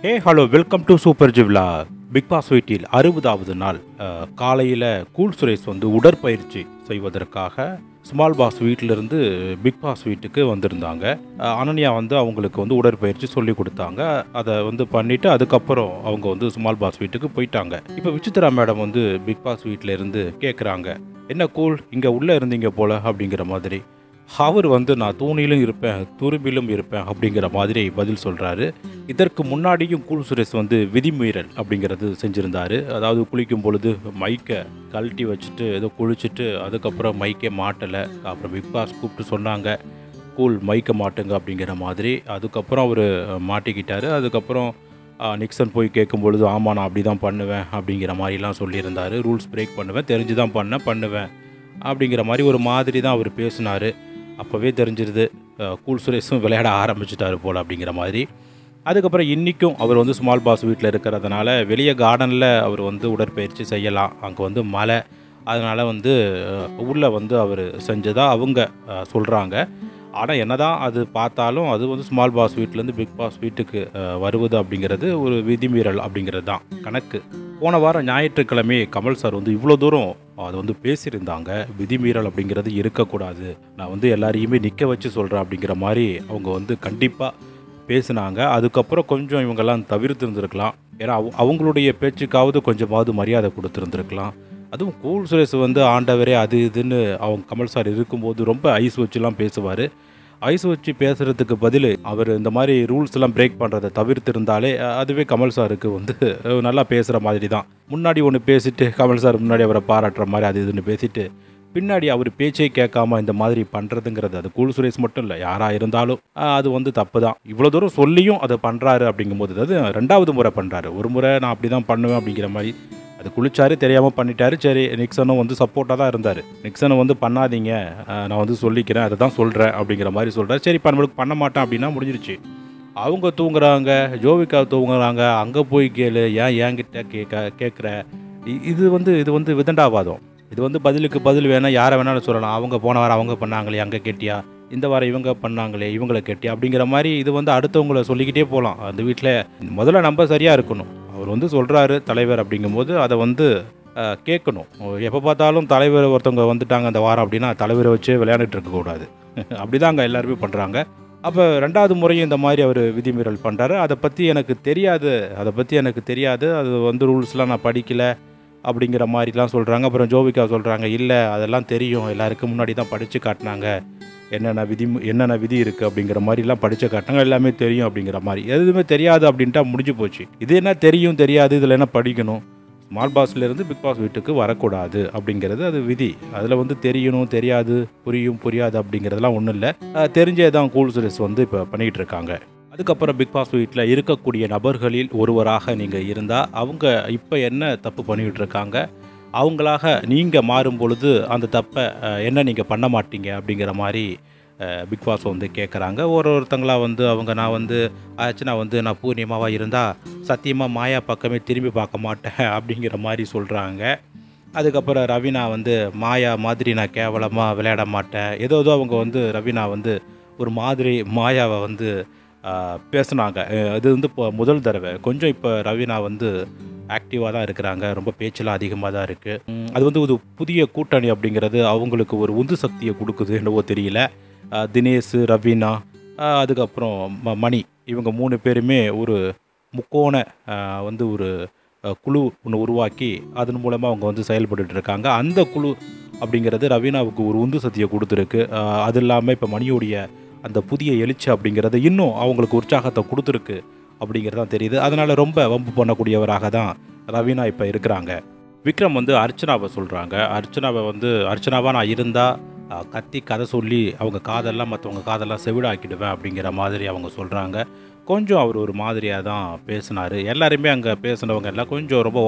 hey hello welcome to super ஜிவ்லா big boss வீட்டில் அறுபதாவது நாள் காலையில் கூல் சுரேஷ் வந்து உடற்பயிற்சி செய்வதற்காக ஸ்மால் பாஸ் வீட்டிலிருந்து பிக் பாஸ் வீட்டுக்கு வந்திருந்தாங்க அஹ், அனன்யா வந்து அவங்களுக்கு வந்து உடற்பயிற்சி சொல்லி கொடுத்தாங்க அதை வந்து பண்ணிவிட்டு அதுக்கப்புறம் அவங்க வந்து ஸ்மால் பாஸ் வீட்டுக்கு போயிட்டாங்க இப்போ விசித்ரா மேடம் வந்து பிக் பாஸ் வீட்டில் இருந்து கேட்குறாங்க என்ன கூல் இங்கே உள்ளே இருந்தீங்க போல அப்படிங்கிற மாதிரி அவர் வந்து நான் தூணிலும் இருப்பேன் துரும்பிலும் இருப்பேன் அப்படிங்கிற மாதிரி பதில் சொல்கிறாரு இதற்கு முன்னாடியும் கூல் சுரேஷ் வந்து விதிமீறல் அப்படிங்கிறது செஞ்சுருந்தாரு அதாவது குளிக்கும் பொழுது மைக்கை கழட்டி வச்சுட்டு ஏதோ குளிச்சுட்டு அதுக்கப்புறம் மைக்கே மாட்டலை அப்புறம் பிக் பாஸ் கூப்பிட்டு சொன்னாங்க கூல் மைக்கை மாட்டுங்க அப்படிங்கிற மாதிரி அதுக்கப்புறம் அவர் மாட்டிக்கிட்டாரு அதுக்கப்புறம் ஆ, நிக்சன் போய் கேட்கும் பொழுது ஆமாம் நான் அப்படி தான் பண்ணுவேன் அப்படிங்கிற மாதிரிலாம் சொல்லியிருந்தாரு ரூல்ஸ் பிரேக் பண்ணுவேன் தெரிஞ்சு தான் பண்ணேன் பண்ணுவேன் அப்படிங்கிற மாதிரி ஒரு மாதிரி தான் அவர் பேசினார் அப்போவே தெரிஞ்சிருது அஹ், கூல் சுரேஷும் விளையாட ஆரம்பிச்சிட்டாரு போல் அப்படிங்கிற மாதிரி அதுக்கப்புறம் இன்றைக்கும் அவர் வந்து ஸ்மால் பாஸ் வீட்டில் இருக்கிறதுனால வெளியே கார்டனில் அவர் வந்து உடற்பயிற்சி செய்யலாம் அங்கே வந்து மழை அதனால் வந்து உள்ளே வந்து அவர் செஞ்சதாக அவங்க சொல்கிறாங்க ஆனால் என்னதான் அது பார்த்தாலும் அது வந்து ஸ்மால் பாஸ் வீட்டிலேருந்து பிக் பாஸ் வீட்டுக்கு அஹ், வருவது அப்படிங்கிறது ஒரு விதிமீறல் அப்படிங்கிறது தான் கணக்கு போன வாரம் ஞாயிற்றுக்கிழமை கமல் சார் வந்து இவ்வளோ தூரம் அது வந்து பேசியிருந்தாங்க விதிமீறல் அப்படிங்கிறது இருக்கக்கூடாது நான் வந்து எல்லாரையுமே நிற்க வச்சு சொல்கிறேன் அப்படிங்கிற மாதிரி அவங்க வந்து கண்டிப்பாக பேசினாங்க அதுக்கப்புறம் கொஞ்சம் இவங்கெல்லாம் தவிர்த்து இருந்திருக்கலாம் ஏன்னா அவ- அவங்களுடைய பேச்சுக்காவது கொஞ்சமாவது மரியாதை கொடுத்துருந்துருக்கலாம் அதுவும் கூல் சுரேஷ் வந்து ஆண்டவரே அது இதுன்னு அவங்க கமல் சார் இருக்கும்போது ரொம்ப ஐஸ் வச்சுலாம் பேசுவார் ஐஸ் வச்சு பேசுகிறதுக்கு பதில் அவர் இந்த மாதிரி ரூல்ஸ் எல்லாம் பிரேக் பண்ணுறதை தவிர்த்திருந்தாலே அஹ், அதுவே கமல் சாருக்கு வந்து அஹ், நல்லா பேசுகிற மாதிரி தான் முன்னாடி ஒன்று பேசிட்டு கமல் சார் முன்னாடி அவரை பாராட்டுற மாதிரி அது இதுன்னு பேசிட்டு பின்னாடி அவர் பேச்சே கேட்காம இந்த மாதிரி பண்ணுறதுங்கிறது அது கூல் சுரேஷ் மட்டும் இல்லை யாராக இருந்தாலும் ஆஹ், அது வந்து தப்பு தான் இவ்வளோ தூரம் சொல்லியும் அதை பண்ணுறாரு அப்படிங்கும்போது அதாவது ரெண்டாவது முறை பண்ணுறாரு ஒரு முறை நான் அப்படி தான் பண்ணுவேன் அப்படிங்கிற மாதிரி அது குளிச்சாரு தெரியாமல் பண்ணிட்டாரு சரி நிக்சனும் வந்து சப்போர்ட்டாக தான் இருந்தார் நிக்சனை வந்து பண்ணாதீங்க ஆஹ், நான் வந்து சொல்லிக்கிறேன் அதை தான் சொல்கிறேன் அப்படிங்கிற மாதிரி சொல்கிறார் சரி இப்போ நம்மளுக்கு பண்ண மாட்டேன் அப்படின்னா முடிஞ்சிருச்சு அவங்க தூங்குறாங்க ஜோவிகா தூங்குறாங்க அங்கே போய் கேளு ஏன் என்கிட்ட கேட்க கேட்குற இது வந்து இது வந்து விதண்டாவாதம் இது வந்து பதிலுக்கு பதில் வேணால் யாரை வேணாலும் சொல்லலாம் அவங்க போன வாரம் அவங்க பண்ணாங்களே அங்கே கேட்டியா இந்த வாரம் இவங்க பண்ணாங்களே இவங்களை கேட்டியா அப்படிங்கிற மாதிரி இது வந்து அடுத்தவங்கள சொல்லிக்கிட்டே போகலாம் அந்த வீட்டில் முதல்ல நம்ம சரியாக இருக்கணும் அவர் வந்து சொல்கிறாரு தலைவர் அப்படிங்கும்போது அதை வந்து அஹ், கேட்கணும் எப்போ பார்த்தாலும் தலைவர் ஒருத்தவங்க வந்துட்டாங்க அந்த வாரம் அப்படின்னா தலைவரை வச்சு விளையாண்டுட்டு இருக்கக்கூடாது அப்படி தான் அங்கே எல்லாருமே பண்ணுறாங்க அப்போ ரெண்டாவது முறையும் இந்த மாதிரி அவர் விதிமீறல் பண்ணுறாரு அதை பற்றி எனக்கு தெரியாது அதை பற்றி எனக்கு தெரியாது அது வந்து ரூல்ஸ்லாம் நான் படிக்கலை அப்படிங்கிற மாதிரிலாம் சொல்கிறாங்க அப்புறம் ஜோவிகா சொல்கிறாங்க இல்லை அதெல்லாம் தெரியும் எல்லாருக்கும் முன்னாடி தான் படித்து காட்டினாங்க என்னென்ன விதி என்னென்ன விதி இருக்குது அப்படிங்கிற மாதிரிலாம் படித்து காட்டினாங்க எல்லாமே தெரியும் அப்படிங்கிற மாதிரி எதுவுமே தெரியாது அப்படின்ட்டா முடிஞ்சு போச்சு இது என்ன தெரியும் தெரியாது இதில் என்ன படிக்கணும் ஸ்மால் பாஸ்லேருந்து பிக் பாஸ் வீட்டுக்கு வரக்கூடாது அப்படிங்கிறது அது விதி அதில் வந்து தெரியணும் தெரியாது புரியும் புரியாது அப்படிங்கிறதெல்லாம் ஒன்றும் இல்லை தெரிஞ்சே தான் கூல் சுரேஷ் வந்து இப்போ பண்ணிக்கிட்டு இருக்காங்க அதுக்கப்புறம் பிக் பாஸ் வீட்டில் இருக்கக்கூடிய நபர்களில் ஒருவராக நீங்கள் இருந்தால் அவங்க இப்போ என்ன தப்பு பண்ணிக்கிட்டு இருக்காங்க அவங்களாக நீங்கள் மாறும் பொழுது அந்த தப்பை அஹ், என்ன நீங்கள் பண்ண மாட்டீங்க அப்படிங்கிற மாதிரி அஹ், பிக் பாஸ் வந்து கேட்குறாங்க ஒரு ஒருத்தங்களா வந்து அவங்க நான் வந்து ஆச்சு நான் வந்து நான் பூர்ணிமாவாக இருந்தால் சத்தியமாக மாயா பக்கமே திரும்பி பார்க்க மாட்டேன் அப்படிங்கிற மாதிரி சொல்கிறாங்க அதுக்கப்புறம் ரவீனா வந்து மாயா மாதிரி நான் கேவலமாக விளையாட மாட்டேன் ஏதோ ஏதோ அவங்க வந்து ரவீனா வந்து ஒரு மாதிரி மாயாவை வந்து ஆஹ், பேசுனாங்க அஹ், அது வந்து இப்போ முதல் தடவை கொஞ்சம் இப்போ ரவீனா வந்து ஆக்டிவாக தான் இருக்கிறாங்க ரொம்ப பேச்செல்லாம் அதிகமாக தான் இருக்குது அது வந்து ஒரு புதிய கூட்டணி அப்படிங்கிறது அவங்களுக்கு ஒரு உந்து சக்தியை கொடுக்குது என்னவோ தெரியல ஆஹ், தினேஷ் ரவீனா ஆஹ், அதுக்கப்புறம் ம- மணி இவங்க மூணு பேருமே ஒரு முக்கோண ஆஹ், வந்து ஒரு அஹ், குழு ஒன்று உருவாக்கி அதன் மூலமாக அவங்க வந்து செயல்பட்டுட்டு இருக்காங்க அந்த குழு அப்படிங்கிறது ரவீனாவுக்கு ஒரு உந்து சக்தியை கொடுத்துருக்கு ஆஹ், அது இல்லாமல் இப்போ மணியோடைய அந்த புதிய எழுச்சி அப்படிங்கிறது இன்னும் அவங்களுக்கு உற்சாகத்தை கொடுத்துருக்கு அப்படிங்கிறது தான் தெரியுது அதனால் ரொம்ப வம்பு பண்ணக்கூடியவராக தான் ரவீனா இப்போ இருக்கிறாங்க விக்ரம் வந்து அர்ச்சனாவை சொல்கிறாங்க அர்ச்சனாவை வந்து அர்ச்சனாவாக நான் இருந்தால் கத்தி கதை சொல்லி அவங்க காதெல்லாம் மற்றவங்க காதெல்லாம் செவிடாக்கிடுவேன் அப்படிங்கிற மாதிரி அவங்க சொல்கிறாங்க கொஞ்சம் அவர் ஒரு மாதிரியாக தான் பேசினார் எல்லாருமே அங்கே பேசினவங்க எல்லாம் கொஞ்சம் ரொம்ப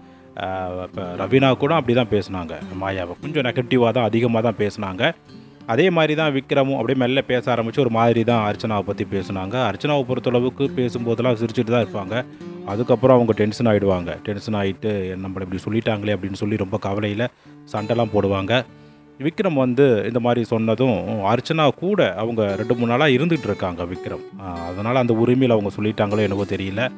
ஓவராக இப்போ ரவீனா கூட அப்படி தான் பேசினாங்க மாயாவை கொஞ்சம் நெகட்டிவாக தான் அதிகமாக தான் பேசினாங்க அதே மாதிரி தான் விக்ரமும் அப்படியே மெல்ல பேச ஆரம்பித்து ஒரு மாதிரி தான் அர்ச்சனாவை பற்றி பேசுனாங்க அர்ச்சனாவை பொறுத்தளவுக்கு பேசும்போதெல்லாம் சிரிச்சுட்டு தான் இருப்பாங்க அதுக்கப்புறம் அவங்க டென்ஷன் ஆகிடுவாங்க டென்ஷன் ஆகிட்டு நம்மளை இப்படி சொல்லிட்டாங்களே அப்படின்னு சொல்லி ரொம்ப கவலையில் சண்டைலாம் போடுவாங்க விக்ரம் வந்து இந்த மாதிரி சொன்னதும் அர்ச்சனா கூட அவங்க ரெண்டு மூணு நாளாக இருந்துகிட்டு இருக்காங்க விக்ரம் அதனால் அந்த உரிமையில் அவங்க சொல்லிட்டாங்களோ என்னவோ தெரியல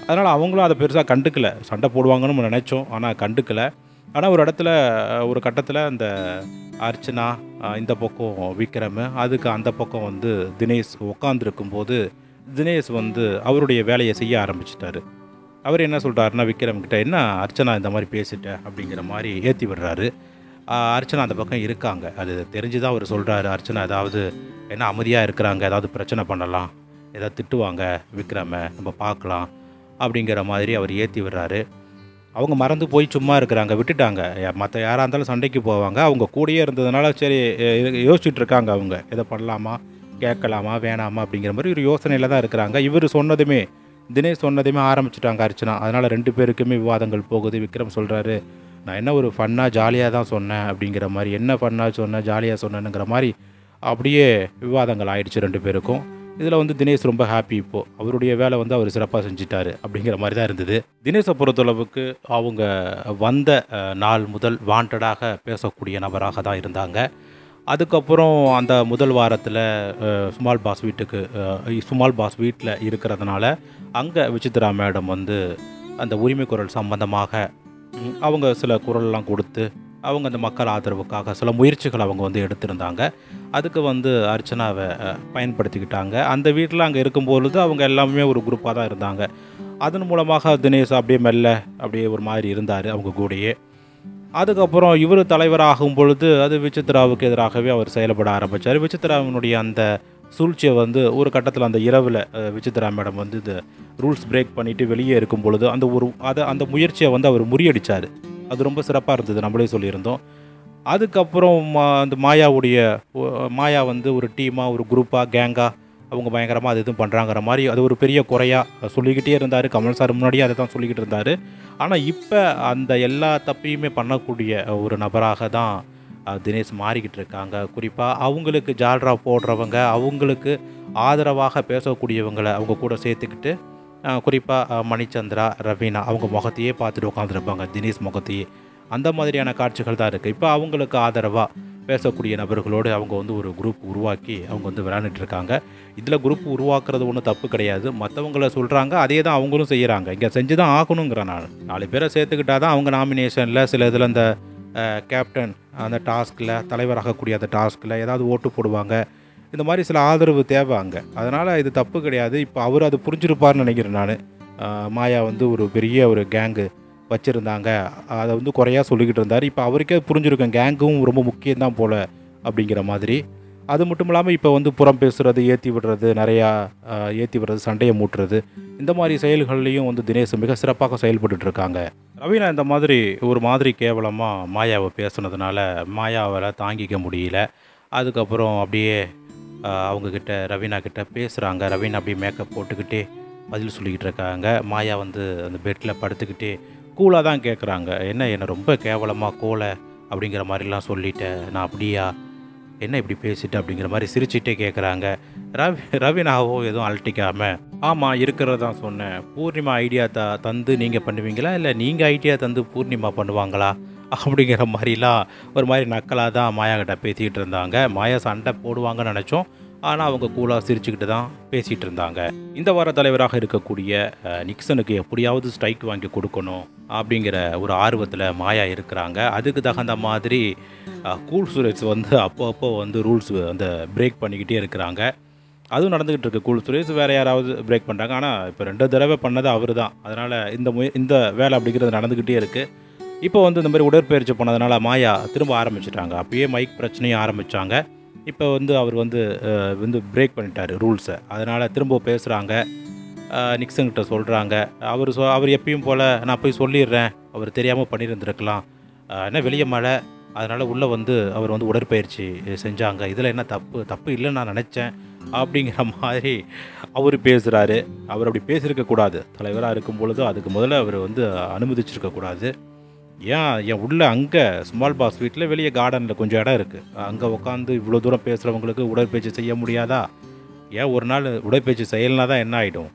அதனால் அவங்களும் அதை பெருசாக கண்டுக்கல சண்டை போடுவாங்கன்னு நம்ம நினச்சோம் ஆனால் கண்டுக்கல ஆனால் ஒரு இடத்துல அஹ், ஒரு கட்டத்தில் அந்த அர்ச்சனா அஹ், இந்த பக்கம் விக்ரம் அதுக்கு அந்த பக்கம் வந்து தினேஷ் உட்காந்துருக்கும்போது தினேஷ் வந்து அவருடைய வேலையை செய்ய ஆரம்பிச்சிட்டாரு அவர் என்ன சொல்கிறாருன்னா விக்ரம் கிட்ட என்ன அர்ச்சனா இந்த மாதிரி பேசிட்ட அப்படிங்கிற மாதிரி ஏற்றி விடுறாரு ஆஹ் அர்ச்சனா அந்த பக்கம் இருக்காங்க அது தெரிஞ்சு தான் அவர் சொல்கிறாரு அர்ச்சனா ஏதாவது என்ன அமைதியாக இருக்கிறாங்க ஏதாவது பிரச்சனை பண்ணலாம் ஏதாவது திட்டுவாங்க விக்ரம நம்ம பார்க்கலாம் அப்படிங்கிற மாதிரி அவர் ஏற்றி விடுறாரு அவங்க மறந்து போய் சும்மா இருக்கிறாங்க விட்டுட்டாங்க மற்ற யாராக இருந்தாலும் சண்டைக்கு போவாங்க அவங்க கூடயே இருந்ததுனால சரி எ- எ- யோசிச்சுட்டு இருக்காங்க அவங்க எதை பண்ணலாமா கேட்கலாமா வேணாமா அப்படிங்கிற மாதிரி ஒரு யோசனையில் தான் இருக்கிறாங்க இவர் சொன்னதுமே தினேஷ் சொன்னதுமே ஆரம்பிச்சிட்டாங்க அர்ச்சனா அதனால் ரெண்டு பேருக்குமே விவாதங்கள் போகுது விக்ரம் சொல்கிறாரு நான் என்ன ஒரு ஃபன்னாக ஜாலியாக தான் சொன்னேன் அப்படிங்கிற மாதிரி என்ன ஃபன்னாக சொன்னேன் ஜாலியாக சொன்னேனுங்கிற மாதிரி அப்படியே விவாதங்கள் ஆயிடுச்சு ரெண்டு பேருக்கும் இதில் வந்து தினேஷ் ரொம்ப ஹாப்பி இப்போது அவருடைய வேலை வந்து அவர் சிறப்பாக செஞ்சிட்டாரு அப்படிங்கிற மாதிரி தான் இருந்தது தினேஷை பொறுத்தளவுக்கு அவங்க வந்த அஹ், நாள் முதல் வாண்டடாக பேசக்கூடிய நபராக தான் இருந்தாங்க அதுக்கப்புறம் அந்த முதல் வாரத்தில் சுமால் பாஸ் வீட்டுக்கு அஹ், சுமால் பாஸ் வீட்டில் இருக்கிறதுனால அங்கே விசித்ரா மேடம் வந்து அந்த உரிமை குரல் சம்பந்தமாக ம், அவங்க சில குரல்லாம் கொடுத்து அவங்க அந்த மக்கள் ஆதரவுக்காக சில முயற்சிகள் அவங்க வந்து எடுத்திருந்தாங்க அதுக்கு வந்து அர்ச்சனாவை அஹ், பயன்படுத்திக்கிட்டாங்க அந்த வீட்டில் அங்கே இருக்கும்பொழுது அவங்க எல்லாமே ஒரு குரூப்பாக தான் இருந்தாங்க அதன் மூலமாக தினேஷ் அப்படியே மெல்ல அப்படியே ஒரு மாதிரி இருந்தார் அவங்க கூடயே அதுக்கப்புறம் இவர் தலைவராகும் பொழுது அது விசித்ராவுக்கு எதிராகவே அவர் செயல்பட ஆரம்பித்தார் விசித்ராவினுடைய அந்த சூழ்ச்சியை வந்து ஒரு கட்டத்தில் அந்த இரவில் அஹ், விசித்ரா மேடம் வந்து இந்த ரூல்ஸ் பிரேக் பண்ணிவிட்டு வெளியே இருக்கும் பொழுது அந்த ஒரு அதை அந்த முயற்சியை வந்து அவர் முறியடித்தார் அது ரொம்ப சிறப்பாக இருந்தது நம்மளே சொல்லியிருந்தோம் அதுக்கப்புறம் மா- அந்த மாயாவுடைய ஒ- மாயா வந்து ஒரு டீமாக ஒரு குரூப்பாக கேங்காக அவங்க பயங்கரமாக அது இதுவும் பண்ணுறாங்கிற மாதிரி அது ஒரு பெரிய குறையாக சொல்லிக்கிட்டே இருந்தார் கமல் சார் முன்னாடியே அதை தான் சொல்லிக்கிட்டு இருந்தார் ஆனால் இப்போ அந்த எல்லா தப்பையுமே பண்ணக்கூடிய ஒரு நபராக தான் அஹ், தினேஷ் மாறிக்கிட்டு இருக்காங்க குறிப்பாக அவங்களுக்கு ஜால்ரா போடுறவங்க அவங்களுக்கு ஆதரவாக பேசக்கூடியவங்களை அவங்க கூட சேர்த்துக்கிட்டு குறிப்பாக மணிச்சந்திரா ரவீனா அவங்க முகத்தையே பார்த்துட்டு உட்காந்துருப்பாங்க தினேஷ் முகத்தையே அந்த மாதிரியான காட்சிகள் தான் இருக்குது இப்போ அவங்களுக்கு ஆதரவாக பேசக்கூடிய நபர்களோடு அவங்க வந்து ஒரு குரூப் உருவாக்கி அவங்க வந்து விளையாண்டுட்டு இருக்காங்க இதில் குரூப் உருவாக்குறது ஒன்றும் தப்பு கிடையாது மற்றவங்கள சொல்கிறாங்க அதே தான் அவங்களும் செய்கிறாங்க இங்கே செஞ்சு தான் ஆகணுங்கிறேன் நான் நாலு பேரை சேர்த்துக்கிட்டா தான் அவங்க நாமினேஷனில் சில இதில் இந்த அஹ், கேப்டன் அந்த டாஸ்கில் தலைவராகக்கூடிய அந்த டாஸ்கில் ஏதாவது ஓட்டு போடுவாங்க இந்த மாதிரி சில ஆதரவு தேவை அங்கே அதனால் இது தப்பு கிடையாது இப்போ அவர் அது புரிஞ்சிருப்பார்னு நினைக்கிறேன் நான் மாயா வந்து ஒரு பெரிய ஒரு கேங்கு வச்சுருந்தாங்க அதை வந்து குறையாக சொல்லிக்கிட்டு இருந்தார் இப்போ அவருக்கே புரிஞ்சிருக்கும் கேங்கும் ரொம்ப முக்கியம்தான் போல் அப்படிங்கிற மாதிரி அது மட்டும் இல்லாமல் இப்போ வந்து புறம் பேசுகிறது ஏற்றி விடுறது நிறையா ஏற்றி விடுறது சண்டையை மூட்டுறது இந்த மாதிரி செயல்கள்லையும் வந்து தினேஷ் மிக சிறப்பாக செயல்பட்டுட்டு இருக்காங்க ரவீனா இந்த மாதிரி ஒரு மாதிரி கேவலமாக மாயாவை பேசுனதுனால மாயாவால் தாங்கிக்க முடியல அதுக்கப்புறம் அப்படியே ஆஹ், அவங்கக்கிட்ட ரவீனா கிட்ட பேசுகிறாங்க ரவீனா அப்படியே மேக்கப் போட்டுக்கிட்டே பதில் சொல்லிக்கிட்டு இருக்காங்க மாயா வந்து அந்த பெட்டில் படுத்துக்கிட்டே கூலாக தான் கேட்குறாங்க என்ன என்னை ரொம்ப கேவலமாக கோலை அப்படிங்கிற மாதிரிலாம் சொல்லிட்டேன் நான் அப்படியா என்ன இப்படி பேசிட்டு அப்படிங்கிற மாதிரி சிரிச்சிட்டே கேட்குறாங்க ரவி ரவினாவோ எதுவும் அழட்டிக்காமல் ஆமாம் இருக்கிறதான் சொன்னேன் பூர்ணிமா ஐடியா த தந்து நீங்கள் பண்ணுவீங்களா இல்லை நீங்கள் ஐடியா தந்து பூர்ணிமா பண்ணுவாங்களா அப்படிங்கிற மாதிரிலாம் ஒரு மாதிரி நக்கலாக தான் மாயா கிட்ட பேசிக்கிட்டு இருந்தாங்க மாயா சண்டை போடுவாங்கன்னு நினச்சோம் ஆனால் அவங்க கூலாக சிரிச்சுக்கிட்டு தான் பேசிகிட்டு இருந்தாங்க இந்த வார தலைவராக இருக்கக்கூடிய அஹ், நிக்சனுக்கு எப்படியாவது ஸ்ட்ரைக் வாங்கி கொடுக்கணும் அப்படிங்கிற ஒரு ஆர்வத்தில் மாயா இருக்கிறாங்க அதுக்கு தகுந்த மாதிரி அஹ், கூல் சுரேஷ் வந்து அப்போ அப்போ வந்து ரூல்ஸ் அந்த பிரேக் பண்ணிக்கிட்டே இருக்கிறாங்க அதுவும் நடந்துக்கிட்டு இருக்கு கூல் சுரேஷ் வேறு யாராவது பிரேக் பண்ணுறாங்க ஆனால் இப்போ ரெண்டு தடவை பண்ணது அவர் தான் அதனால் இந்த முய இந்த வேலை அப்படிங்கிறது நடந்துக்கிட்டே இருக்குது இப்போ வந்து இந்த மாதிரி உடற்பயிற்சி பண்ணதுனால மாயா திரும்ப ஆரம்பிச்சிட்டாங்க அப்பயே மைக் பிரச்சனையும் ஆரம்பித்தாங்க இப்போ வந்து அவர் வந்து அஹ், வந்து பிரேக் பண்ணிட்டார் ரூல்ஸை அதனால் திரும்ப பேசுகிறாங்க நிக்சன்கிட்ட சொல்கிறாங்க அவர் சொ அவர் எப்பயும் போல் நான் போய் சொல்லிடுறேன் அவர் தெரியாமல் பண்ணியிருந்திருக்கலாம் அஹ், என்ன வெளியே மழை அதனால் உள்ளே வந்து அவர் வந்து உடற்பயிற்சி செஞ்சாங்க இதில் என்ன தப்பு தப்பு இல்லைன்னு நான் நினச்சேன் அப்படிங்கிற மாதிரி அவர் பேசுகிறாரு அவர் அப்படி பேசியிருக்கக்கூடாது தலைவராக இருக்கும் பொழுது அதுக்கு முதல்ல அவர் வந்து அனுமதிச்சிருக்கக்கூடாது ஏன் என் உள்ள அங்கே ஸ்மால் பாஸ் வீட்டில் வெளியே கார்டனில் கொஞ்சம் இடம் இருக்குது அங்கே உட்காந்து இவ்வளோ தூரம் பேசுகிறவங்களுக்கு உடற்பயிற்சி செய்ய முடியாதா ஏன் ஒரு நாள் உடற்பயிற்சி செய்யலைனா தான் என்ன ஆகிடும்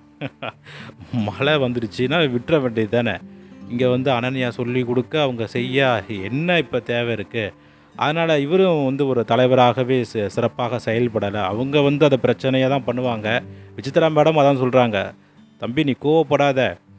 மழை வந்துடுச்சுன்னா விட்டுற வேண்டியது தானே இங்கே வந்து அனன்யா சொல்லி கொடுக்க அவங்க செய்ய என்ன இப்போ தேவை இருக்குது அதனால் இவரும் வந்து ஒரு தலைவராகவே சி- சிறப்பாக செயல்படலை அவங்க வந்து அதை பிரச்சனையாக தான் பண்ணுவாங்க விசித்ரா மேடம் அதான் சொல்கிறாங்க தம்பி நீ கோவப்படாத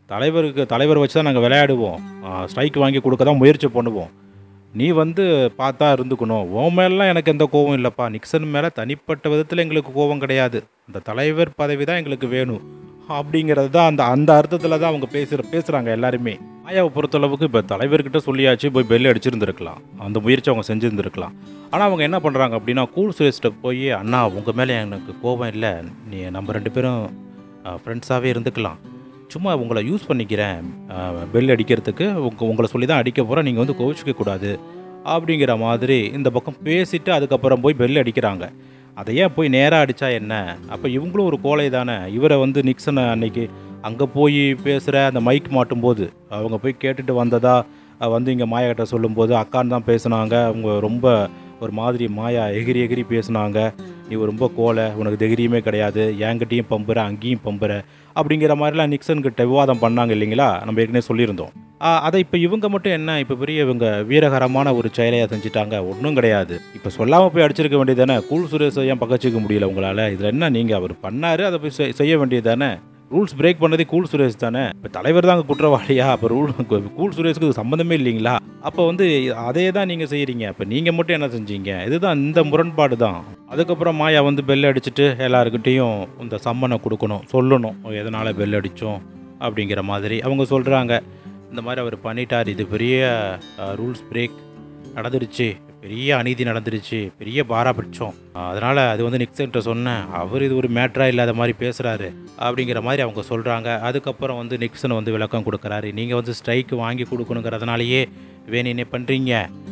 தலைவருக்கு தலைவர் வச்சு தான் நாங்கள் விளையாடுவோம் ஸ்ட்ரைக் வாங்கி கொடுக்க தான் முயற்சி பண்ணுவோம் நீ வந்து பார்த்தா இருந்துக்கணும் உன் மேலாம் எனக்கு எந்த கோவம் இல்லைப்பா நிக்சன் மேலே தனிப்பட்ட விதத்தில் எங்களுக்கு கோவம் கிடையாது இந்த தலைவர் பதவி தான் எங்களுக்கு வேணும் அப்படிங்கிறது தான் அந்த அந்த அர்த்தத்தில் தான் அவங்க பேசுகிற பேசுகிறாங்க எல்லாருமே மாயாவை பொறுத்தளவுக்கு இப்போ தலைவர்கிட்ட சொல்லியாச்சு போய் பெல் அடிச்சிருந்துருக்கலாம் அந்த முயற்சி அவங்க செஞ்சுருந்துருக்கலாம் ஆனால் அவங்க என்ன பண்ணுறாங்க அப்படின்னா கூல் சுரேஷ்ட போய் அண்ணா உங்கள் மேலே எனக்கு கோபம் இல்லை நீ நம்ம ரெண்டு பேரும் ஃப்ரெண்ட்ஸாகவே இருந்துக்கலாம் சும்மா உங்களை யூஸ் பண்ணிக்கிறேன் பெல் அடிக்கிறதுக்கு உங்க உங்களை சொல்லி தான் அடிக்க போகிறேன் நீங்கள் வந்து கோவிச்சிக்க கூடாது அப்படிங்கிற மாதிரி இந்த பக்கம் பேசிட்டு அதுக்கப்புறம் போய் பெல் அடிக்கிறாங்க அதை ஏன் போய் நேராக அடித்தா என்ன அப்போ இவங்களும் ஒரு கோழை தானே இவரை வந்து நிக்சனை அன்னைக்கு அங்கே போய் பேசுகிற அந்த மைக் மாட்டும்போது அவங்க போய் கேட்டுட்டு வந்ததா அஹ் வந்து இங்கே மாயா கிட்ட சொல்லும்போது அக்கான்னு தான் பேசுனாங்க அவங்க ரொம்ப ஒரு மாதிரி மாயா எகிரி எகிரி பேசுனாங்க நீ ரொம்ப கோலை உனக்கு தைரியமே கிடையாது என்கிட்டயும் பம்புற அங்கேயும் பம்புற அப்படிங்கிற மாதிரிலாம் நிக்சன் கிட்ட விவாதம் பண்ணாங்க இல்லைங்களா நம்ம ஏற்கனவே சொல்லியிருந்தோம் ஆ, அதை இப்போ இவங்க மட்டும் என்ன இப்போ பெரிய இவங்க வீரகரமான ஒரு செயலையாக செஞ்சுட்டாங்க ஒன்றும் கிடையாது இப்போ சொல்லாமல் போய் அடிச்சிருக்க வேண்டியது தானே கூல் சுரேஷை ஏன் பக்கச்சிக்க முடியல உங்களால் இதில் என்ன நீங்கள் அவர் பண்ணார் அதை போய் செய்- செய்ய வேண்டியது தானே ரூல்ஸ் பிரேக் பண்ணதே கூல் சுரேஷ் தானே இப்போ தலைவர் தாங்க குற்றவாளியா அப்போ ரூல் கூல் சுரேஷ்க்கு இது சம்மந்தமே இல்லைங்களா அப்போ வந்து அதே தான் நீங்கள் செய்கிறீங்க இப்போ நீங்கள் மட்டும் என்ன செஞ்சீங்க இதுதான் இந்த முரண்பாடு தான் அதுக்கப்புறம் மாயா வந்து பெல் அடிச்சுட்டு எல்லாருக்கிட்டேயும் இந்த சம்மனை கொடுக்கணும் சொல்லணும் எதனால் பெல் அடித்தோம் அப்படிங்கிற மாதிரி அவங்க சொல்கிறாங்க இந்த மாதிரி அவர் பண்ணிட்டார் இது பெரிய ரூல்ஸ் பிரேக் நடந்துருச்சு பெரிய அநீதி நடந்துருச்சு பெரிய பாராபட்சம் அதனால் அது வந்து நிக்சன்ட்ட சொன்னேன் அவர் இது ஒரு மேட்ரா இல்லாத மாதிரி பேசுகிறாரு அப்படிங்கிற மாதிரி அவங்க சொல்கிறாங்க அதுக்கப்புறம் வந்து நிக்சன் வந்து விளக்கம் கொடுக்குறாரு நீங்கள் வந்து ஸ்ட்ரைக் வாங்கி கொடுக்கணுங்கிறதுனாலயே வேணினே பண்ணுறீங்க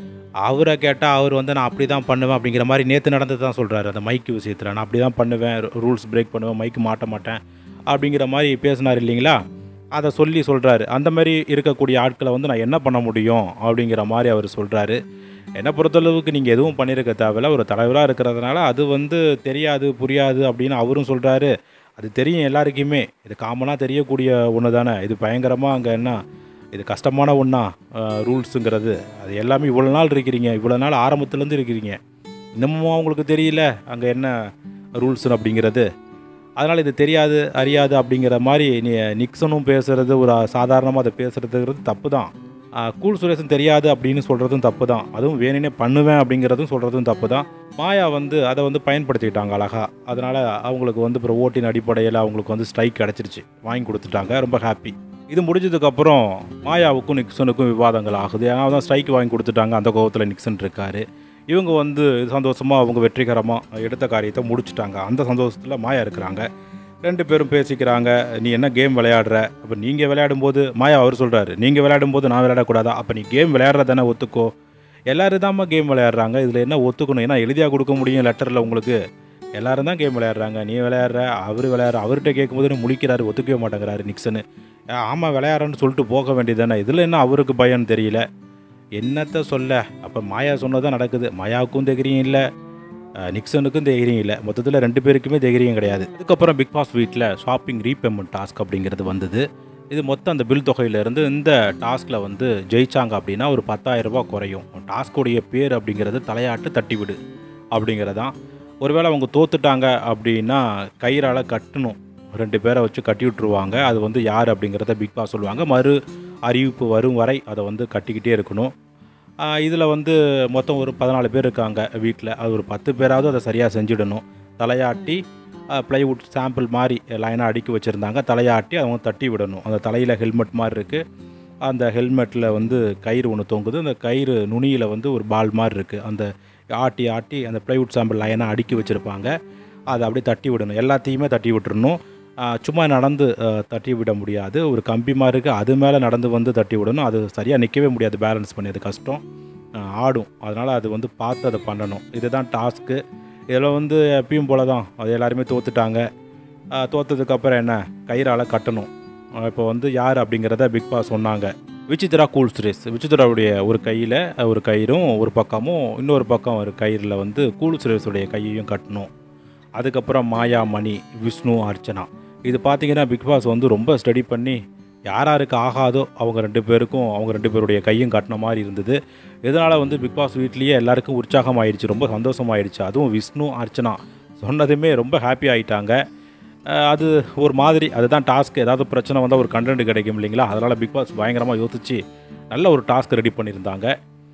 அவரை கேட்டால் அவர் வந்து நான் அப்படி தான் பண்ணுவேன் அப்படிங்கிற மாதிரி நேற்று நடந்தது தான் சொல்கிறாரு அந்த மைக்கு விஷயத்தில் நான் அப்படி தான் பண்ணுவேன் ரூல்ஸ் பிரேக் பண்ணுவேன் மைக்கு மாட்ட மாட்டேன் அப்படிங்கிற மாதிரி பேசினார் இல்லைங்களா அதை சொல்லி சொல்கிறாரு அந்த மாதிரி இருக்கக்கூடிய ஆட்களை வந்து நான் என்ன பண்ண முடியும் அப்படிங்கிற மாதிரி அவர் சொல்கிறாரு என்னை பொறுத்தளவுக்கு நீங்கள் எதுவும் பண்ணியிருக்க தேவையில்ல ஒரு தலைவராக இருக்கிறதுனால அது வந்து தெரியாது புரியாது அப்படின்னு அவரும் சொல்கிறாரு அது தெரியும் எல்லாருக்குமே இது காமனாக தெரியக்கூடிய ஒன்று தானே இது பயங்கரமாக அங்கே என்ன இது கஷ்டமான ஒன்றா ரூல்ஸுங்கிறது அது எல்லாமே இவ்வளோ நாள் இருக்கிறீங்க இவ்வளோ நாள் ஆரம்பத்துலேருந்து இருக்கிறீங்க இன்னமும் அவங்களுக்கு தெரியல அங்கே என்ன ரூல்ஸ் அப்படிங்கிறது அதனால் இது தெரியாது அறியாது அப்படிங்கிற மாதிரி நீ நிக்சனும் பேசுகிறது ஒரு சாதாரணமாக அதை பேசுகிறதுங்கிறது தப்பு தான் கூல் சுரேஷன் தெரியாது அப்படின்னு சொல்கிறதும் தப்பு தான் அதுவும் வேணுனே பண்ணுவேன் அப்படிங்கிறதும் சொல்கிறதும் தப்பு தான் மாயா வந்து அதை வந்து பயன்படுத்திக்கிட்டாங்க அழகா அதனால் அவங்களுக்கு வந்து அப்புறம் ஓட்டின் அடிப்படையில் அவங்களுக்கு வந்து ஸ்ட்ரைக் கிடச்சிருச்சு வாங்கி கொடுத்துட்டாங்க ரொம்ப ஹாப்பி இது முடிஞ்சதுக்கப்புறம் மாயாவுக்கும் நிக்சனுக்கும் விவாதங்கள் ஆகுது ஏன்னா தான் ஸ்ட்ரைக் வாங்கி கொடுத்துட்டாங்க அந்த கோபத்தில் நிக்சன் இருக்காரு இவங்க வந்து சந்தோஷமாக அவங்க வெற்றிகரமாக எடுத்த காரியத்தை முடிச்சிட்டாங்க அந்த சந்தோஷத்தில் மாயா இருக்கிறாங்க ரெண்டு பேரும் பேசிக்கிறாங்க நீ என்ன கேம் விளையாடுற அப்போ நீங்கள் விளையாடும்போது மாயா அவர் சொல்கிறாரு நீங்கள் விளையாடும்போது நான் விளையாடக்கூடாதா அப்போ நீ கேம் விளையாடுறதானே ஒத்துக்கோ எல்லாரும் தாம்மா கேம் விளையாடுறாங்க இதில் என்ன ஒத்துக்கணும் ஏன்னா எழுதியாக கொடுக்க முடியும் லெட்டரில் உங்களுக்கு எல்லாரும் தான் கேம் விளையாடுறாங்க நீ விளையாடுற அவர் விளையாடுற அவர்கிட்ட கேட்கும்போது முழிக்கிறாரு ஒத்துக்கவே மாட்டேங்கிறாரு நிக்சனு ஆமாம் விளையாடுறேன்னு சொல்லிட்டு போக வேண்டியதானே இதில் என்ன அவருக்கு பயம்னு தெரியல என்னத்த சொல்ல அப்போ மாயா சொன்னதான் நடக்குது மாயாவுக்கும் தைரியம் இல்லை அஹ், நிக்சனுக்கும் தைரியம் இல்லை மொத்தத்தில் ரெண்டு பேருக்குமே தைரியம் கிடையாது அதுக்கப்புறம் பிக் பாஸ் வீட்டில் ஷாப்பிங் ரீபேமெண்ட் டாஸ்க் அப்படிங்கிறது வந்தது இது மொத்தம் அந்த பில் தொகையிலேருந்து இந்த டாஸ்கில் வந்து ஜெயிச்சாங்க அப்படின்னா ஒரு 10000 ரூபாய் குறையும் டாஸ்கோடைய பேர் அப்படிங்கிறது தலையாட்டு தட்டிவிடு அப்படிங்கிறதான் ஒருவேளை அவங்க தோத்துட்டாங்க அப்படின்னா கயிறால் கட்டணும் ரெண்டு பேரை வச்சு கட்டி விட்டுருவாங்க அது வந்து யார் அப்படிங்கிறத பிக் பாஸ் சொல்லுவாங்க மறு அறிவிப்பு வரும் வரை அதை வந்து கட்டிக்கிட்டே இருக்கணும் இதில் வந்து மொத்தம் ஒரு பதினாலு பேர் இருக்காங்க வீட்டில் அது ஒரு பத்து பேராவது அதை சரியாக செஞ்சிடணும் தலையாட்டி ப்ளைவுட் சாம்பிள் மாதிரி லைனாக அடுக்கி வச்சுருந்தாங்க தலையாட்டி அவங்க தட்டி விடணும் அந்த தலையில் ஹெல்மெட் மாதிரி இருக்குது அந்த ஹெல்மெட்டில் வந்து கயிறு ஒன்று தொங்குது அந்த கயிறு நுனியில் வந்து ஒரு பால் மாதிரி இருக்குது அந்த ஆட்டி ஆட்டி அந்த ப்ளைவுட் சாம்பிள் லைனாக அடுக்கி வச்சுருப்பாங்க அதை அப்படியே தட்டி விடணும் எல்லாத்தையுமே தட்டி விட்டுறணும் ஆஹ் சும்மா நடந்து ஆஹ் தட்டி விட முடியாது ஒரு கம்பி மாதிரி இருக்குது அது மேலே நடந்து வந்து தட்டி விடணும் அது சரியாக நிற்கவே முடியாது பேலன்ஸ் பண்ணி அது கஷ்டம் ஆஹ் ஆடும் அதனால் அது வந்து பார்த்து அதை பண்ணணும் இதுதான் டாஸ்க்கு இதில் வந்து எப்பயும் போல தான் அது எல்லாருமே தோத்துட்டாங்க ஆஹ் தோத்ததுக்கப்புறம் என்ன கயிறால் கட்டணும் ஆஹ் இப்போ வந்து யார் அப்படிங்கிறத பிக் பாஸ் சொன்னாங்க விசித்ரா கூல் சுரேஷ் விசித்ராவுடைய ஒரு கையில் ஒரு கயிறும் ஒரு பக்கமும் இன்னொரு பக்கம் ஒரு கயிறில் வந்து கூல் சுரேஷுடைய கையையும் கட்டணும் அதுக்கப்புறம் மாயா மணி விஷ்ணு அர்ச்சனா இது பார்த்தீங்கன்னா பிக் பாஸ் வந்து ரொம்ப ஸ்டடி பண்ணி யார் யாருக்கு ஆகாதோ அவங்க ரெண்டு பேருக்கும் அவங்க ரெண்டு பேருடைய கையும் கட்டின மாதிரி இருந்தது இதனால் வந்து பிக் பாஸ் வீட்லேயே எல்லாருக்கும் உற்சாகம் ஆயிடுச்சு ரொம்ப சந்தோஷம் ஆயிடுச்சு அதுவும் விஷ்ணு அர்ச்சனா சொன்னதுமே ரொம்ப ஹாப்பி ஆயிட்டாங்க அஹ் அது ஒரு மாதிரி அதுதான் டாஸ்க் ஏதாவது பிரச்சனை வந்தால் ஒரு கண்டென்ட் கிடைக்கும் இல்லைங்களா அதனால் பிக் பாஸ் பயங்கரமாக யோசிச்சு நல்ல ஒரு டாஸ்க் ரெடி பண்ணியிருந்தாங்க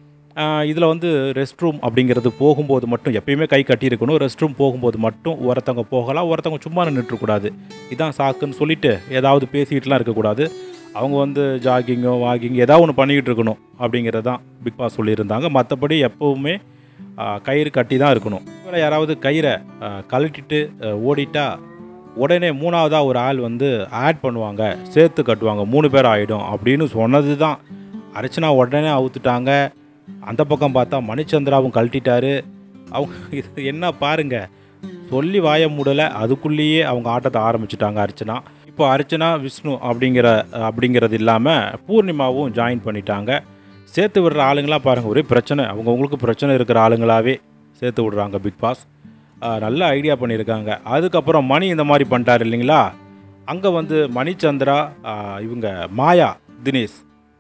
இதில் வந்து ரெஸ்ட் ரூம் அப்படிங்கிறது போகும்போது மட்டும் எப்பயுமே கை கட்டியிருக்கணும் ரெஸ்ட் ரூம் போகும்போது மட்டும் ஒருத்தவங்க போகலாம் ஒருத்தவங்க சும்மா நின்றுட்டுருக்கூடாது இதான் சாக்குன்னு சொல்லிட்டு ஏதாவது பேசிக்கிட்டுலாம் இருக்கக்கூடாது அவங்க வந்து ஜாகிங்கோ வாக்கிங் ஏதாவது ஒன்று பண்ணிக்கிட்டு இருக்கணும் அப்படிங்கிறது தான் பிக் பாஸ் சொல்லியிருந்தாங்க மற்றபடி எப்போவுமே ஆ, கயிறு கட்டி தான் இருக்கணும் வேறு யாராவது கயிறை ஆ, கழட்டிட்டு ஆ, ஓடிட்டா உடனே மூணாவதாக ஒரு ஆள் வந்து ஆட் பண்ணுவாங்க சேர்த்து கட்டுவாங்க மூணு பேர் ஆகிடும் அப்படின்னு சொன்னது தான் அர்ச்சனா உடனே அவுத்துட்டாங்க அந்த பக்கம் பார்த்தா மணிச்சந்திராவும் கழட்டிட்டாரு அவங்க இது என்ன பாருங்க சொல்லி வாய மூடலை அதுக்குள்ளேயே அவங்க ஆட்டத்தை ஆரம்பிச்சிட்டாங்க அர்ச்சனா இப்போ அர்ச்சனா விஷ்ணு அப்படிங்கிற அப்படிங்கிறது இல்லாமல் பூர்ணிமாவும் ஜாயின் பண்ணிட்டாங்க சேர்த்து விடுற ஆளுங்களாம் பாருங்கள் ஒரே பிரச்சனை அவங்கவுங்களுக்கு பிரச்சனை இருக்கிற ஆளுங்களாவே சேர்த்து விடுறாங்க பிக் பாஸ் ஆஹ் நல்ல ஐடியா பண்ணியிருக்காங்க அதுக்கப்புறம் மணி இந்த மாதிரி பண்ணிட்டார் இல்லைங்களா அங்கே வந்து மணிச்சந்திரா ஆஹ் இவங்க மாயா தினேஷ்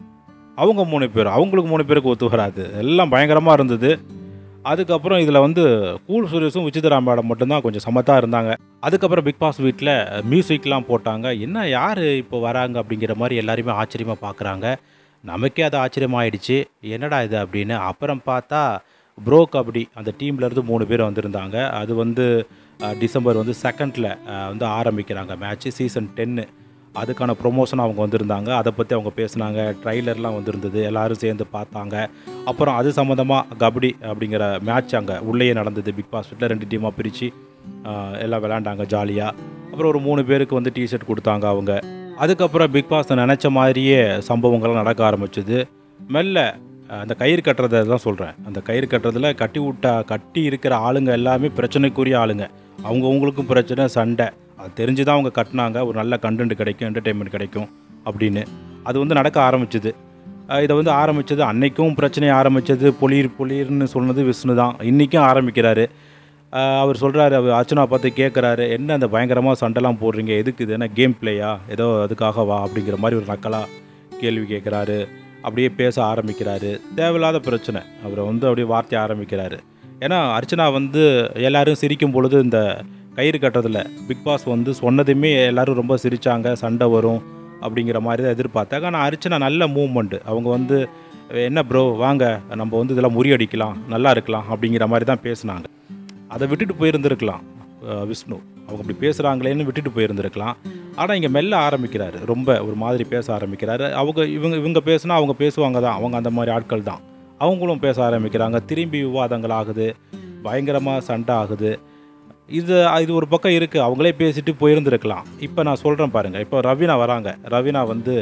அவங்க மூணு பேர் அவங்களுக்கு மூணு பேருக்கு ஒத்து வராது எல்லாம் பயங்கரமாக இருந்தது அதுக்கப்புறம் இதில் வந்து கூல் சுரேஷும் விசித்ரா மேடம் மட்டும்தான் கொஞ்சம் சமத்தாக இருந்தாங்க அதுக்கப்புறம் பிக் பாஸ் வீட்டில் மியூசிக்லாம் போட்டாங்க என்ன யார் இப்போ வராங்க அப்படிங்கிற மாதிரி எல்லாருமே ஆச்சரியமாக பார்க்குறாங்க நமக்கே அது ஆச்சரியமாயிடுச்சு என்னடா இது அப்படின்னு அப்புறம் பார்த்தா ப்ரோ கபடி அந்த டீம்லேருந்து மூணு பேர் வந்திருந்தாங்க அது வந்து அஹ், டிசம்பர் வந்து செகண்டில் வந்து ஆரம்பிக்கிறாங்க மேட்ச்சு சீசன் டென்னு அதுக்கான ப்ரொமோஷன் அவங்க வந்திருந்தாங்க அதை பற்றி அவங்க பேசுனாங்க ட்ரைலர்லாம் வந்திருந்தது எல்லாரும் சேர்ந்து பார்த்தாங்க அப்புறம் அது சம்மந்தமாக கபடி அப்படிங்கிற மேட்ச் அங்கே உள்ளேயே நடந்தது பிக் பாஸ் வீட்டில் ரெண்டு டீமாக பிரித்து எல்லாம் விளாண்டாங்க ஜாலியாக அப்புறம் ஒரு மூணு பேருக்கு வந்து டிஷர்ட் கொடுத்தாங்க அவங்க அதுக்கப்புறம் பிக் பாஸ் நினச்ச மாதிரியே சம்பவங்கள்லாம் நடக்க ஆரம்பிச்சது மெல்ல அஹ், அந்த கயிறு கட்டுறதை தான் சொல்கிறேன் அந்த கயிறு கட்டுறதுல கட்டி விட்டா கட்டி இருக்கிற ஆளுங்க எல்லாமே பிரச்சனைக்குரிய ஆளுங்க அவங்கவுங்களுக்கும் பிரச்சனை சண்டை அது தெரிஞ்சு தான் அவங்க கட்டினாங்க ஒரு நல்ல கண்டென்ட் கிடைக்கும் என்டர்டெயின்மெண்ட் கிடைக்கும் அப்படின்னு அது வந்து நடக்க ஆரம்பிச்சுது அஹ் இதை வந்து ஆரம்பித்தது அன்னைக்கும் பிரச்சனை ஆரம்பித்தது பொலிர் பொலிர்னு சொன்னது விஷ்ணு தான் இன்றைக்கும் ஆரம்பிக்கிறாரு அஹ் அவர் சொல்கிறாரு அவர் அர்ச்சனா பார்த்து கேட்குறாரு என்ன அந்த பயங்கரமாக சண்டைலாம் போடுறீங்க எதுக்கு இது என்ன கேம் பிளேயா ஏதோ அதுக்காக வா அப்படிங்கிற மாதிரி ஒரு நக்கலாக கேள்வி கேட்குறாரு அப்படியே பேச ஆரம்பிக்கிறாரு தேவையில்லாத பிரச்சனை அவரை வந்து அப்படியே வார்த்தை ஆரம்பிக்கிறாரு ஏன்னா அர்ச்சனா வந்து எல்லாரும் சிரிக்கும் பொழுது இந்த கயிறு கட்டுறதுல பிக் பாஸ் வந்து சொன்னதுமே எல்லாரும் ரொம்ப சிரித்தாங்க சண்டை வரும் அப்படிங்கிற மாதிரி தான் எதிர்பார்த்தாங்க ஆனால் அர்ச்சனா நல்ல மூவ்மெண்ட்டு அவங்க வந்து என்ன ப்ரோ வாங்க நம்ம வந்து இதெல்லாம் முறியடிக்கலாம் நல்லா இருக்கலாம் அப்படிங்கிற மாதிரி தான் பேசுனாங்க அதை விட்டுட்டு போயிருந்திருக்கலாம் அஹ் விஷ்ணு அவங்க அப்படி பேசுகிறாங்களேன்னு விட்டுட்டு போயிருந்திருக்கலாம் ஆனால் இங்கே மெல்ல ஆரம்பிக்கிறாரு ரொம்ப ஒரு மாதிரி பேச ஆரம்பிக்கிறாரு அவங்க இவங்க இவங்க பேசுனா அவங்க பேசுவாங்க தான் அவங்க அந்த மாதிரி ஆட்கள் தான் அவங்களும் பேச ஆரம்பிக்கிறாங்க திரும்பி விவாதங்கள் ஆகுது பயங்கரமாக சண்டை ஆகுது இது இது ஒரு பக்கம் இருக்குது அவங்களே பேசிட்டு போயிருந்திருக்கலாம் இப்போ நான் சொல்கிறேன் பாருங்கள் இப்போ ரவீனா வராங்க ரவீனா வந்து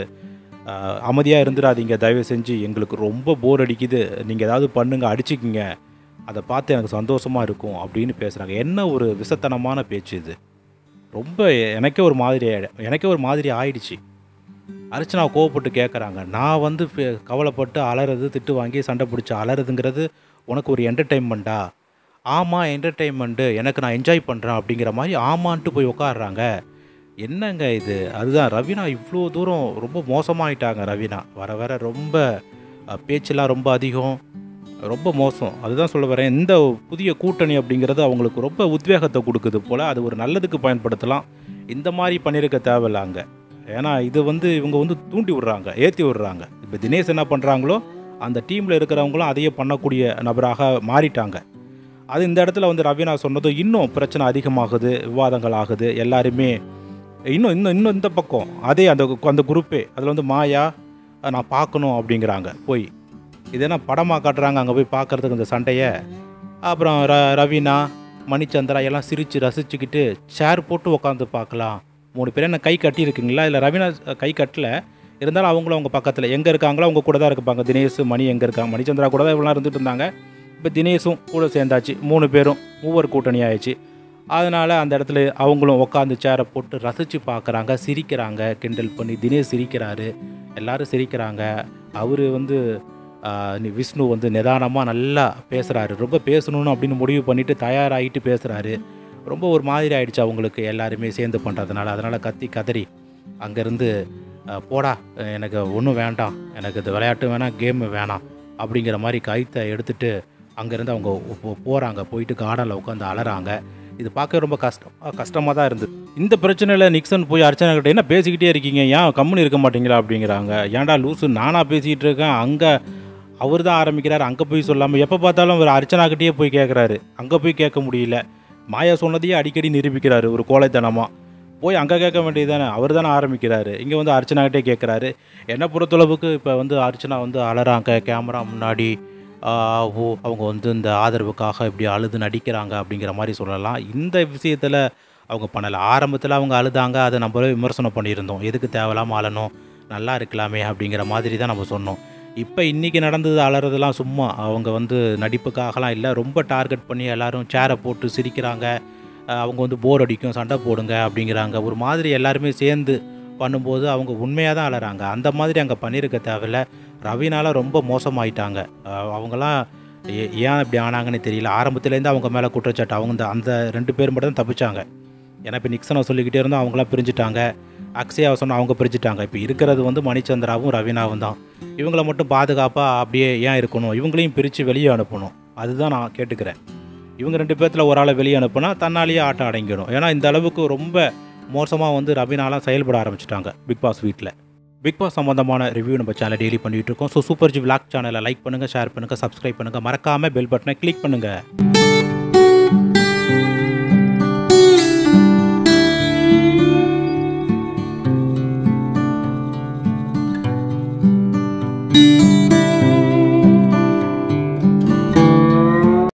அமைதியாக இருந்துடாதீங்க தயவு செஞ்சு எங்களுக்கு ரொம்ப போர் அடிக்குது நீங்கள் ஏதாவது பண்ணுங்க அடிச்சுக்கிங்க அதை பார்த்து எனக்கு சந்தோஷமாக இருக்கும் அப்படின்னு பேசுகிறாங்க என்ன ஒரு விசத்தனமான பேச்சு இது ரொம்ப எனக்கே ஒரு மாதிரி ஆயிடு- எனக்கே ஒரு மாதிரி ஆயிடுச்சு அர்ச்சனா கோவப்பட்டு கேட்குறாங்க நான் வந்து ஃபே- கவலைப்பட்டு அலறது திட்டு வாங்கி சண்டை பிடிச்சி அலறதுங்கிறது உனக்கு ஒரு என்டர்டெயின்மெண்ட்டா ஆமாம் என்டர்டெயின்மெண்ட்டு எனக்கு நான் என்ஜாய் பண்ணுறேன் அப்படிங்கிற மாதிரி ஆமான்ட்டு போய் உட்காடுறாங்க என்னங்க இது அதுதான் ரவீனா இவ்வளோ தூரம் ரொம்ப மோசமாயிட்டாங்க ரவீனா வர வர ரொம்ப அஹ், பேச்செல்லாம் ரொம்ப அதிகம் ரொம்ப மோசம் அதுதான் சொல்ல வரேன் இந்த புதிய கூட்டணி அப்படிங்கிறது அவங்களுக்கு ரொம்ப உத்வேகத்தை கொடுக்குது போல் அது ஒரு நல்லதுக்கு பயன்படுத்தலாம் இந்த மாதிரி பண்ணியிருக்க தேவையில்ல அங்கே ஏன்னா இது வந்து இவங்க வந்து தூண்டி விடுறாங்க ஏற்றி விடுறாங்க இப்போ தினேஷ் என்ன பண்ணுறாங்களோ அந்த டீமில் இருக்கிறவங்களும் அதையே பண்ணக்கூடிய நபராக மாறிட்டாங்க அது இந்த இடத்துல வந்து ரவீனா சொன்னதும் இன்னும் பிரச்சனை அதிகமாகுது விவாதங்கள் ஆகுது எல்லாருமே இன்னும் இன்னும் இன்னும் இந்த பக்கம் அதே அந்த அந்த குரூப்பே அதில் வந்து மாயா அஹ், நான் பார்க்கணும் அப்படிங்கிறாங்க போய் இது என்ன படமாக காட்டுறாங்க அங்கே போய் பார்க்குறதுக்கு இந்த சண்டையை அப்புறம் ர ரவீனா மணிச்சந்திரா எல்லாம் சிரித்து ரசிச்சுக்கிட்டு சேர் போட்டு உட்காந்து பார்க்கலாம் மூணு பேர் என்ன கை கட்டியிருக்குங்களா இல்லை ரவீனா அஹ், கை கட்டல இருந்தாலும் அவங்களும் அவங்க பக்கத்தில் எங்கே இருக்காங்களோ அவங்க கூட தான் இருப்பாங்க தினேஷ் மணி எங்கே இருக்காங்க மணிச்சந்திரா கூட தான் இவ்வளோ இருந்துட்டு இருந்தாங்க இப்போ தினேஷும் கூட சேர்ந்தாச்சு மூணு பேரும் மூவர் கூட்டணி ஆயிடுச்சு அதனால் அந்த இடத்துல அவங்களும் உட்காந்து சேரை போட்டு ரசித்து பார்க்குறாங்க சிரிக்கிறாங்க கிண்டல் பண்ணி தினேஷ் சிரிக்கிறாரு எல்லாரும் சிரிக்கிறாங்க அவர் வந்து ஆஹ், நி- விஷ்ணு வந்து நிதானமாக நல்லா பேசுகிறாரு ரொம்ப பேசணும்னு அப்படின்னு முடிவு பண்ணிவிட்டு தயாராகிட்டு பேசுகிறாரு ரொம்ப ஒரு மாதிரி ஆயிடுச்சு அவங்களுக்கு எல்லாருமே சேர்ந்து பண்ணுறதுனால அதனால் கத்தி கதறி அங்கேருந்து போடா அஹ், எனக்கு ஒன்றும் வேண்டாம் எனக்கு இந்த விளையாட்டு வேணாம் கேம் வேணாம் அப்படிங்கிற மாதிரி கைத்தை எடுத்துட்டு அங்கேருந்து அவங்க போகிறாங்க போயிட்டு கார்டனில் உட்காந்து அலறாங்க இது பார்க்க ரொம்ப கஷ்டம் கஷ்டமாக தான் இருந்தது இந்த பிரச்சனையில் நிக்சன் போய் அர்ச்சனா கிட்ட என்ன பேசிக்கிட்டே இருக்கீங்க ஏன் கம்முன்னு இருக்க மாட்டீங்களா அப்படிங்கிறாங்க ஏன்டா லூசு நானாக பேசிக்கிட்டு இருக்கேன் அங்கே அவர் தான் ஆரம்பிக்கிறார் அங்கே போய் சொல்லாமல் எப்போ பார்த்தாலும் அவர் அர்ச்சனாக்கிட்டே போய் கேட்குறாரு அங்கே போய் கேட்க முடியல மாயா சொன்னதையே அடிக்கடி நிரூபிக்கிறாரு ஒரு கோழைத்தனமாக போய் அங்கே கேட்க வேண்டியது தானே அவர் தானே ஆரம்பிக்கிறாரு இங்கே வந்து அர்ச்சனாகிட்டே கேட்குறாரு என்னை பொறுத்தளவுக்கு இப்போ வந்து அர்ச்சனா வந்து அலறாங்க கேமரா முன்னாடி ஆஹ், ஓ அவங்க வந்து இந்த ஆதரவுக்காக இப்படி அழுது நடிக்கிறாங்க அப்படிங்கிற மாதிரி சொல்லலாம் இந்த விஷயத்தில் அவங்க பண்ணலை ஆரம்பத்தில் அவங்க அழுதாங்க அதை நம்மளே விமர்சனம் பண்ணியிருந்தோம் எதுக்கு தேவையில்லாமல் அழணும் நல்லா இருக்கலாமே அப்படிங்கிற மாதிரி தான் நம்ம சொன்னோம் இப்போ இன்றைக்கி நடந்தது அலறதெல்லாம் சும்மா அவங்க வந்து நடிப்புக்காகலாம் இல்லை ரொம்ப டார்கெட் பண்ணி எல்லாரும் சேரை போட்டு சிரிக்கிறாங்க அஹ் அவங்க வந்து போர் அடிக்கும் சண்டை போடுங்க அப்படிங்கிறாங்க ஒரு மாதிரி எல்லாருமே சேர்ந்து பண்ணும்போது அவங்க உண்மையாக தான் அலறாங்க அந்த மாதிரி அங்கே பண்ணியிருக்க தேவையில்ல ரவினால ரொம்ப மோசமாயிட்டாங்க அஹ் அவங்கெல்லாம் ஏ- ஏன் இப்படி ஆனாங்கன்னு தெரியல ஆரம்பத்துலேருந்து அவங்க மேலே குற்றச்சாட்டு அவங்க இந்த- அந்த ரெண்டு பேர் மட்டும் தான் தப்பிச்சாங்க ஏன்னா இப்போ நிக்சனை சொல்லிக்கிட்டே இருந்தோம் அவங்களாம் பிரிஞ்சுட்டாங்க அக்ஷயாவை சொன்ன அவங்க பிரிஞ்சுட்டாங்க இப்போ இருக்கிறது வந்து மணிச்சந்திராவும் ரவீனாவும் தான் இவங்கள மட்டும் பாதுகாப்பாக அப்படியே ஏன் இருக்கணும் இவங்களையும் பிரித்து வெளியே அனுப்பணும் அதுதான் நான் கேட்டுக்கிறேன் இவங்க ரெண்டு பேர்த்தில் ஒரு ஆளை வெளியே அனுப்புனா தன்னாலேயே ஆட்டம் அடங்கிடும் ஏன்னா இந்த அளவுக்கு ரொம்ப மோசமாக வந்து ரவீனாலாம் செயல்பட ஆரம்பிச்சிட்டாங்க பிக் பாஸ் வீட்டில் பிக் பாஸ் சம்மந்தமான ரிவ்யூ நம்ம சேனல் டெய்லி பண்ணிகிட்டு இருக்கோம் ஸோ சூப்பர் ஜி விளாக் சேனலை லைக் பண்ணுங்கள் ஷேர் பண்ணுங்கள் சப்ஸ்கிரைப் பண்ணுங்கள் மறக்காமல் பெல் பட்டனை கிளிக் பண்ணுங்கள்